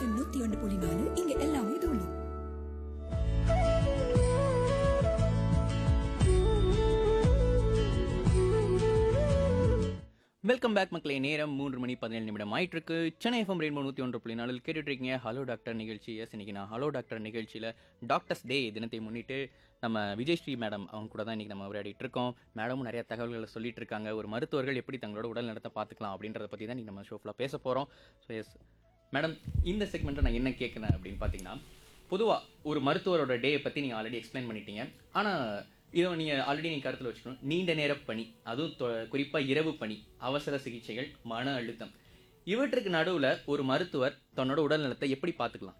FM நூத்தி ஒன்று புள்ளி நாலு இங்க எல்லாமே தூளு வெல்கம் பேக் மக்களே நேரம் மூன்று மணி பதினேழு நிமிடம் ஆயிட்டு இருக்கு சென்னை எஃப்எம் ரெயின்போ நூற்றி ஒன்று புள்ளி நாலில் கேட்டுட்டு இருக்கீங்க ஹலோ டாக்டர் நிகழ்ச்சி எஸ் இன்னைக்கு நான் ஹலோ டாக்டர் நிகழ்ச்சியில் டாக்டர்ஸ் டே தினத்தை முன்னிட்டு நம்ம விஜயஸ்ரீ மேடம் அவங்க கூட தான் இன்னைக்கு நம்ம உரையாடிட்டு இருக்கோம் மேடமும் நிறைய தகவல்களை சொல்லிட்டு இருக்காங்க ஒரு மருத்துவர்கள் எப்படி தங்களோட உடல் நலத்தை பார்த்துக்கலாம் அப்படின்றத பற்றி தான் இன்னைக்கு நம்ம ஷோஃபில் பேச போகிறோம் ஸோ எஸ் மேடம் இந்த செக்மெண்ட்டை நான் என்ன கேட்குறேன் அப்படின்னு பார்த்தீங்கன்னா பொதுவாக ஒரு மருத்துவரோட டே பற்றி நீங்கள் ஆல்ரெடி எக்ஸ்பிளைன் பண்ணிட்டீங்க ஆனால் இதை நீங்கள் ஆல்ரெடி நீங்கள் கருத்தில் வச்சுக்கணும் நீண்ட நேர பணி அதுவும் குறிப்பாக இரவு பணி அவசர சிகிச்சைகள் மன அழுத்தம் இவற்றுக்கு நடுவில் ஒரு மருத்துவர் தன்னோட உடல் நலத்தை எப்படி பார்த்துக்கலாம்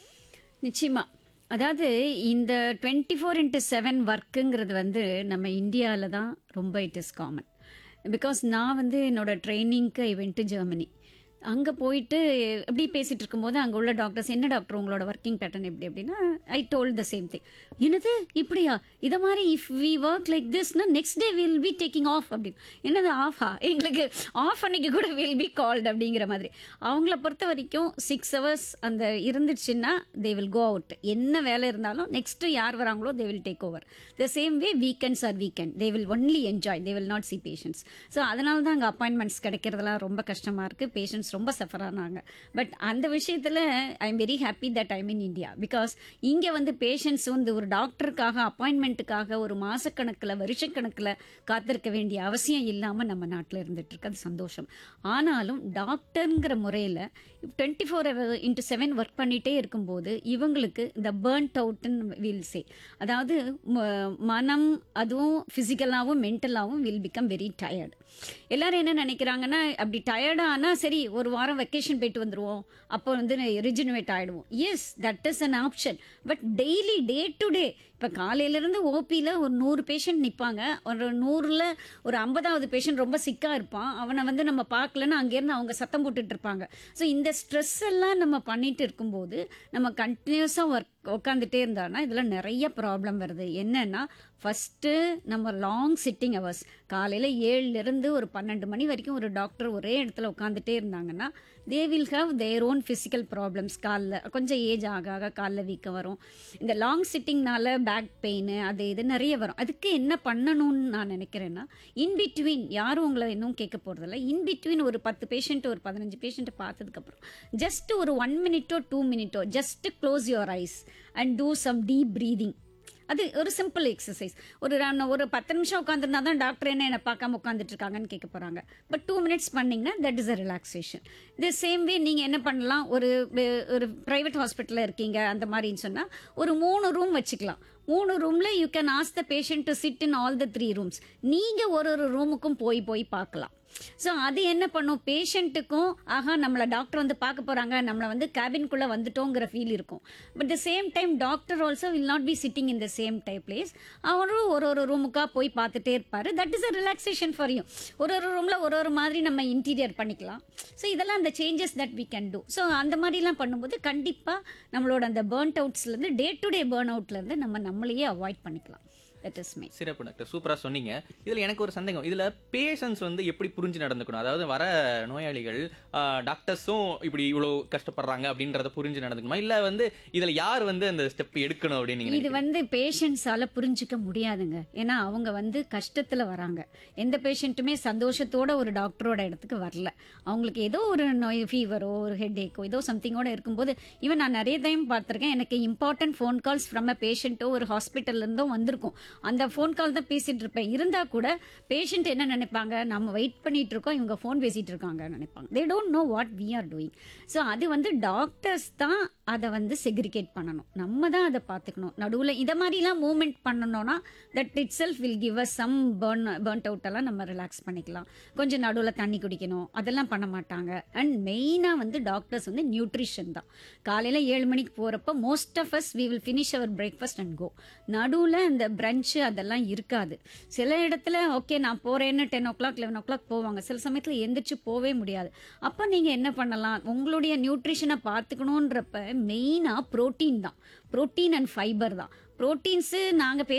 நிச்சயமா அதாவது இந்த டுவெண்ட்டி ஃபோர் இன்ட்டு செவன் ஒர்க்குங்கிறது வந்து நம்ம இந்தியாவில் தான் ரொம்ப இட் இஸ் காமன் பிகாஸ் நான் வந்து என்னோட ட்ரைனிங்க்கு ஐ வென்ட் டு ஜெர்மனி அங்கே போயிட்டு எப்படி பேசிட்டு இருக்கும்போது அங்கே உள்ள டாக்டர்ஸ் என்ன டாக்டர் உங்களோட ஒர்க்கிங் பேட்டர்ன் எப்படி அப்படின்னா I told the same thing என்னது இப்படியா இதை மாதிரி இஃப் வி ஒர்க் லைக் திஸ்னா next day will be taking off அப்படின்னு என்னது ஆஃபா எங்களுக்கு ஆஃப் அன்னைக்கு கூட வில் பி கால்டு அப்படிங்கிற மாதிரி அவங்கள பொறுத்த வரைக்கும் சிக்ஸ் ஹவர்ஸ் அந்த இருந்துச்சுன்னா தே வில் கோ அவுட் என்ன வேலை இருந்தாலும் நெக்ஸ்ட் யார் வராங்களோ they will take over the same way weekends are weekend they will only enjoy they will not see patients so அதனால தான் அங்கே அப்பாயின்மெண்ட்ஸ் கிடைக்கிறதுலாம் ரொம்ப கஷ்டமாக இருக்குது பேஷண்ட்ஸ் ரொம்ப சஃபர் ஆனாங்க பட் அந்த விஷயத்தில் I am very happy that I'm in India because இங்கே வந்து பேஷண்ட்ஸ் வந்து ஒரு டாக்டருக்காக அப்பாயின்மெண்ட்டுக்காக ஒரு மாசக்கணக்கில் வருஷக்கணக்கில் காத்திருக்க வேண்டிய அவசியம் இல்லாமல் நம்ம நாட்டில் இருந்துட்டு இருக்கு அது சந்தோஷம் ஆனாலும் டாக்டருங்கிற முறையில் twenty four into seven work பண்ணிகிட்டே இருக்கும்போது இவங்களுக்கு இந்த பேர்ன்ட் அவுட்னு வில் சே அதாவது ம- மனம் அதுவும் ஃபிசிக்கலாகவும் மென்டலாகவும் வில் பிகம் வெரி டயர்டு எல்லாரும் என்ன நினைக்கிறாங்கன்னா அப்படி டயர்டானா சரி ஒரு வாரம் வெக்கேஷன் போயிட்டு வந்துருவோம் அப்போ வந்து ரிஜினுவேட் ஆகிடுவோம் yes that is an option but daily day to day இப்போ காலையிலேருந்து ஓபியில் ஒரு நூறு பேஷண்ட் நிற்பாங்க ஒரு நூறில் ஒரு ஐம்பதாவது பேஷண்ட் ரொம்ப சிக்காக இருப்பான் அவனை வந்து நம்ம பார்க்கலன்னா அங்கேருந்து அவங்க சத்தம் போட்டுட்டு இருப்பாங்க ஸோ இந்த ஸ்ட்ரெஸ் எல்லாம் நம்ம பண்ணிட்டு இருக்கும்போது நம்ம கண்டினியூஸாக ஒர்க் உட்காந்துட்டே இருந்தான்னா இதில் நிறைய ப்ராப்ளம் வருது என்னன்னா ஃபஸ்ட்டு நம்ம லாங் சிட்டிங் ஹவர்ஸ் காலையில் ஏழுலேருந்து ஒரு பன்னெண்டு மணி வரைக்கும் ஒரு டாக்டர் ஒரே இடத்துல உட்காந்துட்டே இருந்தாங்கன்னா they will have their own physical problems காலில் கொஞ்சம் ஏஜ் ஆக ஆக காலில் வீக்கம் வரும் இந்த லாங் சிட்டிங்னால பேக் பெயின் அது இது நிறைய வரும் அதுக்கு என்ன பண்ணணும்னு நான் நினைக்கிறேன்னா இன் பிட்வீன் யாரும் உங்களை இன்னும் கேட்க போகிறதில்ல இன் பிட்வீன் ஒரு பத்து பேஷண்ட் ஒரு பதினஞ்சு பேஷண்ட்டை பார்த்ததுக்கப்புறம் ஜஸ்ட் ஒரு ஒன் மினிட்டோ டூ மினிட்டோ just close your eyes and do some deep breathing அது ஒரு சிம்பிள் எக்ஸசைஸ் ஒரு நான் ஒரு பத்து நிமிஷம் உட்காந்துருந்தா தான் டாக்டர் என்ன என்னை பார்க்காம உட்காந்துட்டு இருக்காங்கன்னு கேட்க போகிறாங்க பட் டூ மினிட்ஸ் பண்ணிங்கன்னா தட் இஸ் அ ரிலாக்ஸேஷன் இது சேம் வே நீங்கள் என்ன பண்ணலாம் ஒரு வே- ஒரு ப்ரைவேட் ஹாஸ்பிட்டலில் இருக்கீங்க அந்த மாதிரின்னு சொன்னால் ஒரு மூணு ரூம் வச்சுக்கலாம் மூணு ரூமில் you can ask the patient to sit in all the three rooms நீங்கள் ஒரு ஒரு ரூமுக்கும் போய் போய் பார்க்கலாம் ஸோ அது என்ன பண்ணும் பேஷண்ட்டுக்கும் ஆஹா நம்மளை டாக்டர் வந்து பார்க்க போகிறாங்க நம்மளை வந்து கேபின்குள்ளே வந்துட்டோங்கிற ஃபீல் இருக்கும் but the same time doctor also will not be sitting in the same type place அவரும் ஒரு ஒரு ரூமுக்காக போய் பார்த்துட்டே இருப்பார் that is a relaxation for you ஒரு ஒரு ரூமில் ஒரு ஒரு மாதிரி நம்ம இன்டீரியர் பண்ணிக்கலாம் ஸோ இதெல்லாம் அந்த changes that we can do so அந்த மாதிரிலாம் பண்ணும்போது கண்டிப்பாக நம்மளோட அந்த பேர்ன்ட் அவுட்ஸ்லேருந்து டே டு டே பேர்ன் அவுட்லேருந்து நம்ம நம்மளையே அவாய்ட் பண்ணிக்கலாம் தட் இஸ் மே சிறப்பு டாக்டர் சூப்பராக சொன்னீங்க இதில் எனக்கு ஒரு சந்தேகம் இதில் பேஷண்ட்ஸ் வந்து எப்படி புரிஞ்சு நடந்துக்கணும் அதாவது வர நோயாளிகள் டாக்டர்ஸும் இப்படி இவ்வளோ கஷ்டப்படுறாங்க அப்படின்றத புரிஞ்சு நடந்துக்கணுமா இல்லை வந்து இதில் யார் வந்து அந்த ஸ்டெப் எடுக்கணும் அப்படின்னு நீங்க இது நினைக்கிறீங்க? வந்து பேஷண்ட்ஸால புரிஞ்சுக்க முடியாதுங்க ஏன்னா அவங்க வந்து கஷ்டத்துல வராங்க எந்த பேஷண்ட்டுமே சந்தோஷத்தோட ஒரு டாக்டரோட இடத்துக்கு வரல அவங்களுக்கு ஏதோ ஒரு நோய் ஃபீவரோ ஒரு ஹெட் ஏக்கோ ஏதோ சம்திங்கோட இருக்கும்போது ஈவன் நான் நிறைய டைம் பார்த்துருக்கேன் எனக்கு important phone calls from a பேஷண்ட்டோ ஒரு ஹாஸ்பிட்டல்ல இருந்தும் வந்திருக்கும் அந்த ஃபோன் கால் தான் பேசிட்டு இருப்பேன் இருந்தா கூட பேஷண்ட் என்ன நினைப்பாங்க நம்ம வெயிட் பண்ணிட்டு இருக்கோம் இவங்க ஃபோன் பேசிட்டு இருக்காங்க நினைப்பாங்க they don't know what we are doing so அது வந்து டாக்டர்ஸ் தான் அதை வந்து செக்ரிகேட் பண்ணணும் நம்ம தான் அதை பார்த்துக்கணும் நடுவில் இதை மாதிரிலாம் மூவ்மெண்ட் பண்ணணும்னா that itself will give us some burn burnt out எல்லாம் நம்ம ரிலாக்ஸ் பண்ணிக்கலாம் கொஞ்சம் நடுவில் தண்ணி குடிக்கணும் அதெல்லாம் பண்ண மாட்டாங்க அண்ட் மெயினாக வந்து டாக்டர்ஸ் வந்து நியூட்ரிஷன் தான் காலையில் ஏழு மணிக்கு போகிறப்ப most of us we will finish our breakfast and go நடுவில் இந்த பிரஞ்சு அதெல்லாம் இருக்காது சில இடத்துல ஓகே நான் போகிறேன்னு ten o'clock eleven o'clock போவாங்க சில சமயத்தில் எந்திரிச்சு போகவே முடியாது அப்போ நீங்கள் என்ன பண்ணலாம் உங்களுடைய நியூட்ரிஷனை பார்த்துக்கணுன்றப்ப மெயினாக புரோட்டீன் தான் புரோட்டீன் அண்ட் ஃபைபர் தான் ப்ரோட்டீன்ஸு நாங்கள்